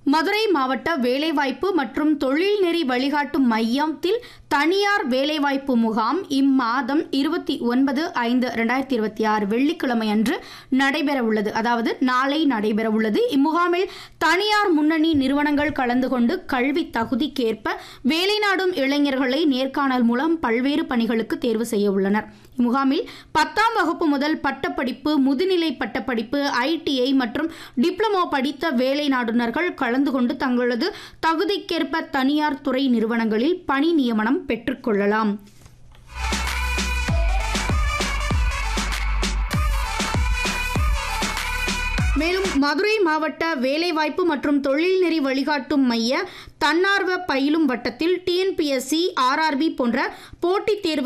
மதுரை மாவட்ட வேலைவாய்ப்பு மற்றும் தொழில்நெறி வழிகாட்டும் மையத்தில் தனியார் வேலைவாய்ப்பு முகாம் இம்மாதம் இருபத்தி ஒன்பது ஐந்து ரெண்டாயிரத்தி இருபத்தி ஆறு வெள்ளிக்கிழமை அன்று நடைபெற உள்ளது அதாவது நாளை நடைபெற உள்ளது இம்முகாமில் தனியார் முன்னணி நிறுவனங்கள் கலந்து கொண்டு கல்வி தகுதிக்கேற்ப வேலை நாடும் இளைஞர்களை நேர்காணல் மூலம் பல்வேறு பணிகளுக்கு தேர்வு செய்ய உள்ளனர் இம்முகாமில் பத்தாம் வகுப்பு முதல் பட்டப்படிப்பு முதுநிலை பட்டப்படிப்பு ஐடிஐ மற்றும் டிப்ளமோ படித்த வேலை நாடுனர்கள் கலந்து கொண்டு தங்களது தகுதிக்கேற்ப தனியார் துறை நிறுவனங்களில் பணி நியமனம் பெற்றுக்கொள்ளலாம் மேலும் மதுரை மாவட்ட வேலைவாய்ப்பு மற்றும் தொழில்நெறி வழிகாட்டும் மைய தன்னார்வ பயிலும் வட்டத்தில் டிஎன்பிஎஸ்சி ஆர்ஆர்பி போன்ற போட்டித் தேர்வு